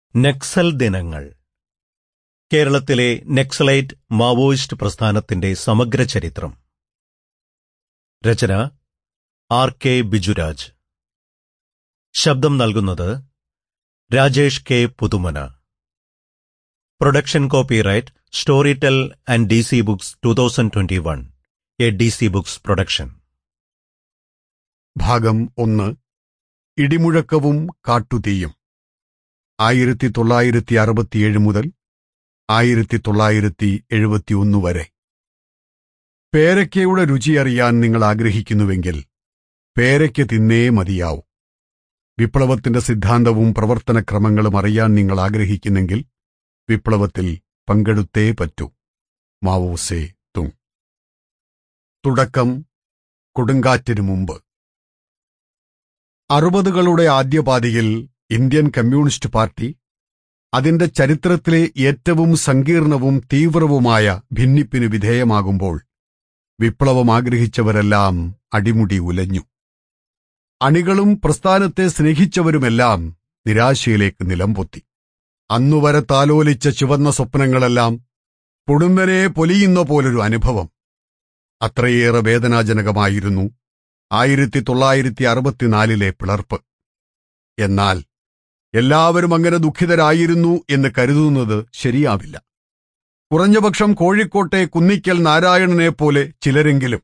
നക്സൽ ദിനങ്ങൾ കേരളത്തിലെ നക്സലൈറ്റ് മാവോയിസ്റ്റ് പ്രസ്ഥാനത്തിന്റെ സമഗ്ര ചരിത്രം രചന ആർ കെ ബിജുരാജ് ശബ്ദം നൽകുന്നത് Rajesh K Puthumana production copyright Storytel and D C books two thousand twenty one a D C books production ഭാഗം ഒന്ന് ഇടിമുഴക്കവും കാട്ടുതീയും ആയിരത്തി തൊള്ളായിരത്തി അറുപത്തിയേഴ് മുതൽ ആയിരത്തി തൊള്ളായിരത്തി എഴുപത്തിയൊന്ന് വരെ പേരയ്ക്കയുടെ രുചി അറിയാൻ നിങ്ങൾ ആഗ്രഹിക്കുന്നുവെങ്കിൽ പേരയ്ക്ക തിന്നേ മതിയാവൂ വിപ്ലവത്തിന്റെ സിദ്ധാന്തവും പ്രവർത്തനക്രമങ്ങളും അറിയാൻ നിങ്ങൾ ആഗ്രഹിക്കുന്നെങ്കിൽ വിപ്ലവത്തിൽ പങ്കെടുത്തേ പറ്റൂ മാവോസേ തുങ് തുടക്കം കൊടുങ്കാറ്റിനു മുമ്പ് അറുപതുകളുടെ ആദ്യപാതിയിൽ ഇന്ത്യൻ കമ്മ്യൂണിസ്റ്റ് പാർട്ടി അതിന്റെ ചരിത്രത്തിലെ ഏറ്റവും സങ്കീർണവും തീവ്രവുമായ ഭിന്നിപ്പിന് വിധേയമാകുമ്പോൾ വിപ്ലവം ആഗ്രഹിച്ചവരെല്ലാം അടിമുടി ഉലഞ്ഞു അണികളും പ്രസ്ഥാനത്തെ സ്നേഹിച്ചവരുമെല്ലാം നിരാശയിലേക്ക് നിലംപൊത്തി അന്നുവരെ താലോലിച്ച ചുവന്ന സ്വപ്നങ്ങളെല്ലാം പൊടുന്നനെ പൊലിയുന്ന പോലൊരു അനുഭവം അത്രയേറെ വേദനാജനകമായിരുന്നു ആയിരത്തി തൊള്ളായിരത്തി അറുപത്തിനാലിലെ പിളർപ്പ് എന്നാൽ എല്ലാവരും അങ്ങനെ ദുഃഖിതരായിരുന്നു എന്ന് കരുതുന്നത് ശരിയാവില്ല കുറഞ്ഞപക്ഷം കോഴിക്കോട്ടെ കുന്നിക്കൽ നാരായണനെ പോലെ ചിലരെങ്കിലും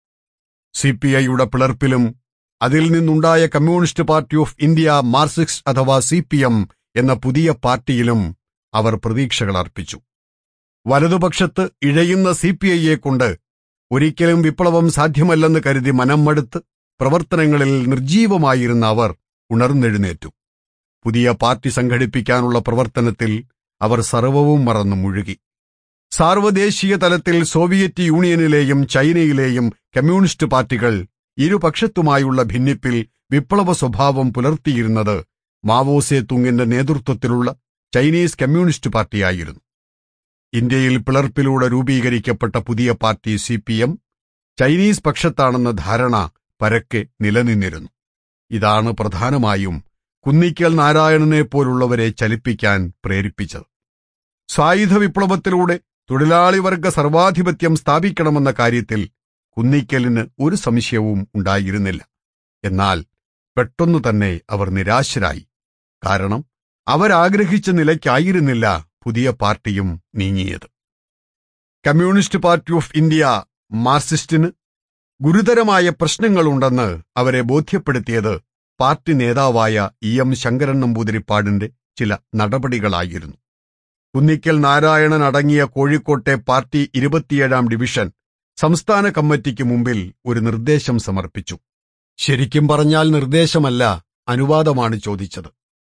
സി പി ഐയുടെ പിളർപ്പിലും അതിൽ നിന്നുണ്ടായ Communist Party of India Marxist അഥവാ സി പി എം എന്ന പുതിയ പാർട്ടിയിലും അവർ പ്രതീക്ഷകൾ അർപ്പിച്ചു വലതുപക്ഷത്ത് ഇഴയുന്ന സി പി ഐയെ കൊണ്ട് ഒരിക്കലും വിപ്ലവം സാധ്യമല്ലെന്ന് കരുതി മനം മടുത്ത് പ്രവർത്തനങ്ങളിൽ നിർജീവമായിരുന്ന അവർ ഉണർന്നെഴുന്നേറ്റു പുതിയ പാർട്ടി സംഘടിപ്പിക്കാനുള്ള പ്രവർത്തനത്തിൽ അവർ സർവവും മറന്നു മുഴുകി സാർവദേശീയ തലത്തിൽ സോവിയറ്റ് യൂണിയനിലെയും ചൈനയിലെയും കമ്മ്യൂണിസ്റ്റ് പാർട്ടികൾ ഇരുപക്ഷത്തുമായുള്ള ഭിന്നിപ്പിൽ വിപ്ലവ സ്വഭാവം പുലർത്തിയിരുന്നത് മാവോസേ തുങ്ങിന്റെ നേതൃത്വത്തിലുള്ള ചൈനീസ് കമ്മ്യൂണിസ്റ്റ് പാർട്ടിയായിരുന്നു ഇന്ത്യയിൽ പിളർപ്പിലൂടെ രൂപീകരിക്കപ്പെട്ട പുതിയ party C P M Chinese പക്ഷത്താണെന്ന ധാരണ പരക്കെ നിലനിന്നിരുന്നു ഇതാണ് പ്രധാനമായും കുന്നിക്കൽ നാരായണനെ പോലുള്ളവരെ ചലിപ്പിക്കാൻ പ്രേരിപ്പിച്ചത് സായുധ വിപ്ലവത്തിലൂടെ തൊഴിലാളി വർഗ സർവാധിപത്യം സ്ഥാപിക്കണമെന്ന കാര്യത്തിൽ കുന്നിക്കലിന് ഒരു സംശയവും ഉണ്ടായിരുന്നില്ല എന്നാൽ പെട്ടെന്നു തന്നെ അവർ നിരാശരായി കാരണം അവരാഗ്രഹിച്ച നിലയ്ക്കായിരുന്നില്ല പുതിയ പാർട്ടിയും നീങ്ങിയത് കമ്മ്യൂണിസ്റ്റ് പാർട്ടി ഓഫ് ഇന്ത്യ മാർക്സിസ്റ്റിന് ഗുരുതരമായ പ്രശ്നങ്ങളുണ്ടെന്ന് അവരെ ബോധ്യപ്പെടുത്തിയത് പാർട്ടി നേതാവായ ഇ എം ശങ്കരൻ നമ്പൂതിരിപ്പാടിന്റെ ചില നടപടികളായിരുന്നു കുന്നിക്കൽ നാരായണൻ അടങ്ങിയ കോഴിക്കോട്ടെ പാർട്ടി ഇരുപത്തിയേഴാം ഡിവിഷൻ സംസ്ഥാന കമ്മിറ്റിക്ക് മുമ്പിൽ ഒരു നിർദ്ദേശം സമർപ്പിച്ചു ശരിക്കും പറഞ്ഞാൽ നിർദ്ദേശമല്ല അനുവാദമാണ് ചോദിച്ചത്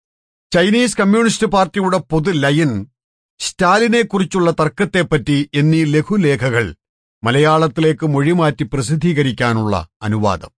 ചൈനീസ് കമ്മ്യൂണിസ്റ്റ് പാർട്ടിയുടെ പൊതു ലയൻ സ്റ്റാലിനെക്കുറിച്ചുള്ള തർക്കത്തെപ്പറ്റി എന്നീ ലഘുലേഖകൾ മലയാളത്തിലേക്ക് മൊഴിമാറ്റി പ്രസിദ്ധീകരിക്കാനുള്ള അനുവാദം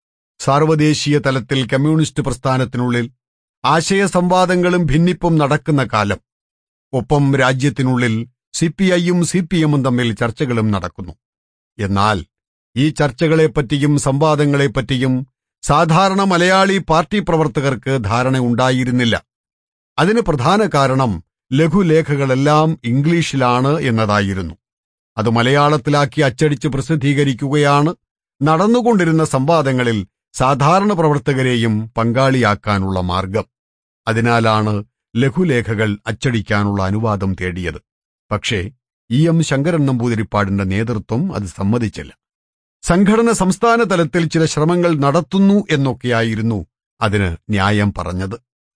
സാർവദേശീയ തലത്തിൽ കമ്മ്യൂണിസ്റ്റ് പ്രസ്ഥാനത്തിനുള്ളിൽ ആശയസംവാദങ്ങളും ഭിന്നിപ്പും നടക്കുന്ന കാലം ഒപ്പം രാജ്യത്തിനുള്ളിൽ സിപിഐയും സിപിഎമ്മും തമ്മിൽ ചർച്ചകളും നടക്കുന്നു എന്നാൽ ഈ ചർച്ചകളെപ്പറ്റിയും സംവാദങ്ങളെപ്പറ്റിയും സാധാരണ മലയാളി പാർട്ടി പ്രവർത്തകർക്ക് ധാരണ ഉണ്ടായിരുന്നില്ല അതിന് പ്രധാന കാരണം ലഘുലേഖകളെല്ലാം ഇംഗ്ലീഷിലാണ് എന്നതായിരുന്നു അത് മലയാളത്തിലാക്കി അച്ചടിച്ച് പ്രസിദ്ധീകരിക്കുകയാണ് നടന്നുകൊണ്ടിരുന്ന സംവാദങ്ങളിൽ സാധാരണ പ്രവർത്തകരെയും പങ്കാളിയാക്കാനുള്ള മാർഗം അതിനാലാണ് ലഘുലേഖകൾ അച്ചടിക്കാനുള്ള അനുവാദം തേടിയത് പക്ഷേ ഇ എം ശങ്കരൻ നമ്പൂതിരിപ്പാടിന്റെ നേതൃത്വം അത് സമ്മതിച്ചില്ല സംഘടന സംസ്ഥാന തലത്തിൽ ചില ശ്രമങ്ങൾ നടത്തുന്നു എന്നൊക്കെയായിരുന്നു അതിന് ന്യായം പറഞ്ഞത്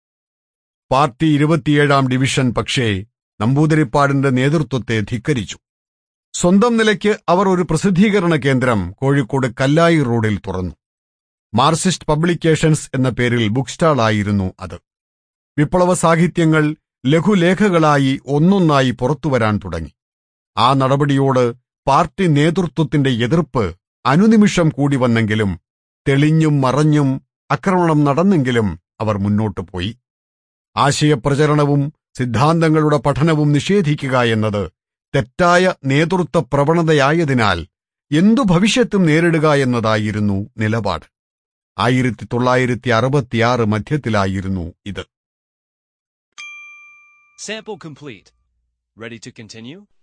പാർട്ടി ഇരുപത്തിയേഴാം ഡിവിഷൻ പക്ഷേ നമ്പൂതിരിപ്പാടിന്റെ നേതൃത്വത്തെ ധിക്കരിച്ചു സ്വന്തം നിലയ്ക്ക് അവർ ഒരു പ്രസിദ്ധീകരണ കേന്ദ്രം കോഴിക്കോട് കല്ലായി റോഡിൽ തുറന്നു മാർക്സിസ്റ്റ് പബ്ലിക്കേഷൻസ് എന്ന പേരിൽ ബുക്ക് സ്റ്റാളായിരുന്നു അത് വിപ്ലവ സാഹിത്യങ്ങൾ ലഘുലേഖകളായി ഒന്നൊന്നായി പുറത്തുവരാൻ തുടങ്ങി ആ നടപടിയോട് പാർട്ടി നേതൃത്വത്തിന്റെ എതിർപ്പ് അനുനിമിഷം കൂടി വന്നെങ്കിലും തെളിഞ്ഞും മറഞ്ഞും ആക്രമണം നടന്നെങ്കിലും അവർ മുന്നോട്ടു പോയി ആശയപ്രചരണവും സിദ്ധാന്തങ്ങളുടെ പഠനവും നിഷേധിക്കുക എന്നത് തെറ്റായ നേതൃത്വ പ്രവണതയായതിനാൽ എന്തു ഭവിഷ്യത്തും നേരിടുക എന്നതായിരുന്നു നിലപാട് ആയിരത്തി തൊള്ളായിരത്തി അറുപത്തിയാറ് മധ്യത്തിലായിരുന്നു ഇത് Sample complete. Ready to continue?